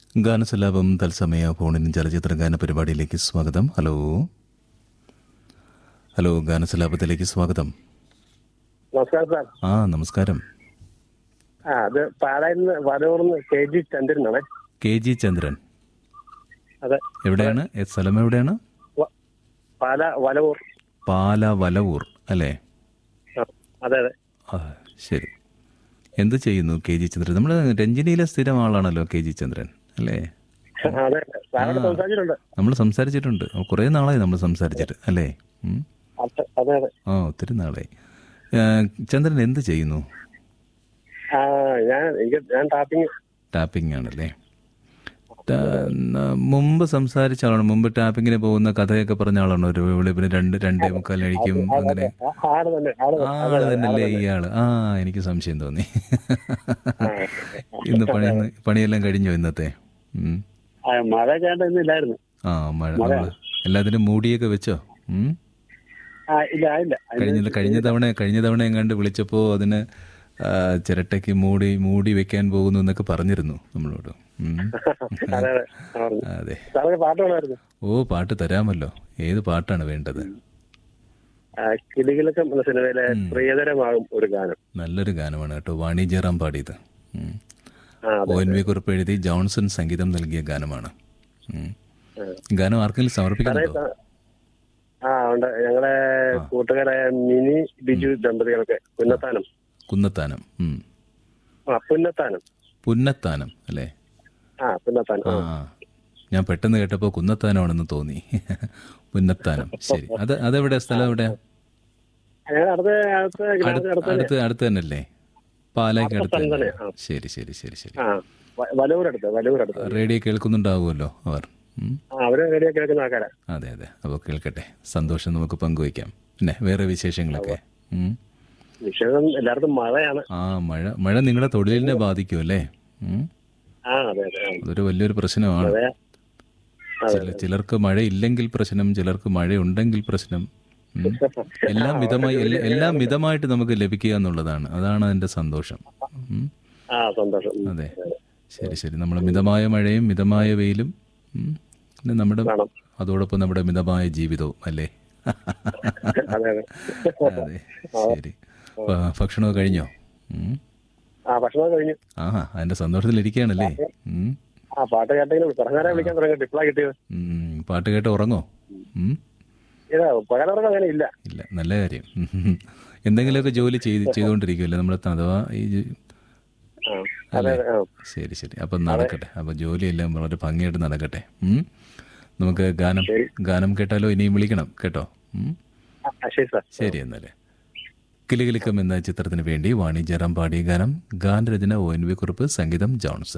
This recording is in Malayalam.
ഗാനസലാപം തത്സമയ ഫോണിൻ ചലച്ചിത്ര ഗാന പരിപാടിയിലേക്ക് സ്വാഗതം ഹലോ ഹലോ ഗാനസലാപത്തിലേക്ക് സ്വാഗതം നമസ്കാരം സാർ ആ നമസ്കാരം ആ അത് പാലായിൽ നിന്ന് വരവൂർന്ന് കെ ജി ചന്ദ്രനാണേ കെ ജി ചന്ദ്രൻ അതെ എവിടെയാണ് ഏ, സ്ഥലം എവിടെയാണ് വ- പാല വലവൂർ പാല വലവൂർ അല്ലേ ആ, അതെ അതെ ആ ശരി എന്ത് ചെയ്യുന്നു കെ ജി ചന്ദ്രൻ നമ്മൾ രഞ്ജിനിയിലെ സ്ഥിരം ആളാണല്ലോ കെ ജി ചന്ദ്രൻ അല്ലേ അതെ സാറോട് സംസാരിച്ചിട്ടുണ്ട് നമ്മൾ സംസാരിച്ചിട്ടുണ്ട് കുറേ നാളായി നമ്മൾ സംസാരിച്ചിട്ട് അല്ലേ ഉം. അതെ അതെ അതെ ആ ഒത്തിരി നാളായി ഏ, ചന്ദ്രൻ എന്ത് ചെയ്യുന്നു ആ ഞാൻ എനിക്ക് ഞാൻ ടാപ്പിംഗ് ടാപ്പിംഗ് ആണല്ലേ ടാ- ന- മുമ്പ് സംസാരിച്ച ആളാണ് മുമ്പ് ടാപ്പിങ്ങിന് പോകുന്ന കഥയൊക്കെ പറഞ്ഞ ആളാണ് ഒരു വെളുപ്പിന് രണ്ട് രണ്ടേ മുക്കാലിനടിക്കും അങ്ങനെ ആള് തന്നെ ആള് തന്നെ. ആള് തന്നെയല്ലേ ഈ ആള് ആ എനിക്ക് സംശയം തോന്നി ഇന്ന് പണി പണിയെല്ലാം കഴിഞ്ഞോ ഇന്നത്തെ ഉം. ആ, മഴ കേണ്ട ഇന്നില്ലായിരുന്നു ആ മഴ നമ്മള് എല്ലാത്തിനും മൂടിയൊക്കെ വെച്ചോ ഉം. ആ ഇല്ല ഇല്ല കഴിഞ്ഞ കഴിഞ്ഞ തവണ കഴിഞ്ഞ തവണ എങ്ങാണ്ട് വിളിച്ചപ്പോ അതിന് ആ, ചിരട്ടയ്ക്ക് മൂടി മൂടി വെക്കാൻ പോകുന്നു എന്നൊക്കെ പറഞ്ഞിരുന്നു നമ്മളോട് ഉം. അതെ അതെ ആ, പറഞ്ഞു. അതെ സാറിന് പാട്ട് വേണമായിരുന്നു ഓ പാട്ട് തരാമല്ലോ ഏത് പാട്ടാണ് വേണ്ടത് ആ, കിളികിളക്കം എന്ന സിനിമയിലെ പ്രിയതരമാകും ഒരു ഗാനം നല്ലൊരു ഗാനമാണ് കേട്ടോ വാണി ജയറാം പാടിയത് ഉം. ആ ഒ എൻ വി കുറിപ്പ് എഴുതി ജോൺസൺ സംഗീതം നൽകിയ ഗാനമാണ് ഉം. ആ. ഗാനം ആർക്കെങ്കിലും സമർപ്പിക്കുന്നുണ്ടോ ആ ഉണ്ട് ഞങ്ങളെ കൂട്ടുകാരായ മിനി ബിജു ദമ്പതികളൊക്കെ പുന്നത്താനം കുന്നത്താനം ഉം. ആ പുന്നത്താനം പുന്നത്താനം അല്ലേ ആ പുന്നത്താനം ആ ആ. ഞാൻ പെട്ടെന്ന് കേട്ടപ്പോൾ കുന്നത്താനമാണെന്ന് തോന്നി പുന്നത്താനം ശരി അത് അതെവിടെ സ്ഥലം എവിടെയാ ഞങ്ങൾ അടുത്ത അടുത്ത ഗ്രാമത്തിൽ അടുത്ത് അടുത്ത് അടുത്ത് തന്നെയല്ലേ പാലായ്ക്ക് അടുത്ത് സ്ഥലം തന്നെ തന്നെ, ആ. ശരി ശരി ശരി ശരി ആ വ- വലൂരടുത്ത് വലൂരടുത്ത് റേഡിയോ കേൾക്കുന്നുണ്ടാവുമല്ലോ അവർ ഉം. ആ അവര് റേഡിയോ കേൾക്കുന്ന ആൾക്കാരാ അതെ അതെ അപ്പോൾ കേൾക്കട്ടെ സന്തോഷം നമുക്ക് പങ്കുവയ്ക്കാം പിന്നെ വേറെ വിശേഷങ്ങളൊക്കെ ഉം. വിഷയം എല്ലായിടത്തും മഴയാണ് ആ മഴ മഴ നിങ്ങളുടെ തൊഴിലിനെ ബാധിക്കും അല്ലേ ഉം. ആ അതെ അതെ ആ. അതൊരു വലിയൊരു പ്രശ്നമാണ് അതെ അതെ ചില ചിലർക്ക് മഴയില്ലെങ്കിൽ പ്രശ്നം ചിലർക്ക് മഴയുണ്ടെങ്കിൽ പ്രശ്നം ഉം. എല്ലാം മിതമായി എല്ലാ- എല്ലാം മിതമായിട്ട് നമുക്ക് ലഭിക്കുക എന്നുള്ളതാണ് അതാണ് അതിന്റെ സന്തോഷം ഉം. ആ സന്തോഷം ഉം. അതെ ശരി ശരി നമ്മൾ മിതമായ മഴയും മിതമായ വെയിലും ഉം. പിന്നെ നമ്മുടെ വേണം അതോടൊപ്പം നമ്മുടെ മിതമായ ജീവിതവും അല്ലേ അതെ അതെ അതെ ശരി ഭ- ഭക്ഷണമൊക്കെ കഴിഞ്ഞോ ഉം. ആ ഭക്ഷണം കഴിഞ്ഞു ആഹാ അതിന്റെ സന്തോഷത്തിലിരിക്കുകയാണല്ലേ ഉം. ആ പാട്ട് കേട്ടെങ്കിലും പിറങ്ങാരെ വിളിക്കാൻ തുടങ്ങി ഇപ്പളാ കിട്ടിയത് ഉം. പാട്ട് കേട്ട് ഉറങ്ങോ ഉം. ഇതാ പകലുറക്കം അങ്ങനെ ഇല്ല ഇല്ല നല്ല കാര്യം ഉം. എന്തെങ്കിലുമൊക്കെ ജോലി ചെയ്ത് ചെയ്തുകൊണ്ടിരിക്കുമല്ലേ നമ്മൾ അഥവാ ഈ ജ- ആ അതെ അതെ ആ ശരി ശരി അപ്പം നടക്കട്ടെ അപ്പം ജോലിയെല്ലാം വളരെ ഭംഗിയായിട്ട് നടക്കട്ടെ ഉം. നമുക്ക് ഗാനം ഗാനം കേട്ടാലോ ഇനിയും വിളിക്കണം കേട്ടോ ഉം. ആ, ആ, ശരി സാർ ശരി എന്നാല് കിലുകിലുക്കം എന്ന ചിത്രത്തിന് വേണ്ടി വാണി ജയറാം പാടിയ ഗാനം ഗാനരചന ഒ എൻ വി കുറിപ്പ് സംഗീതം ജോൺസൺ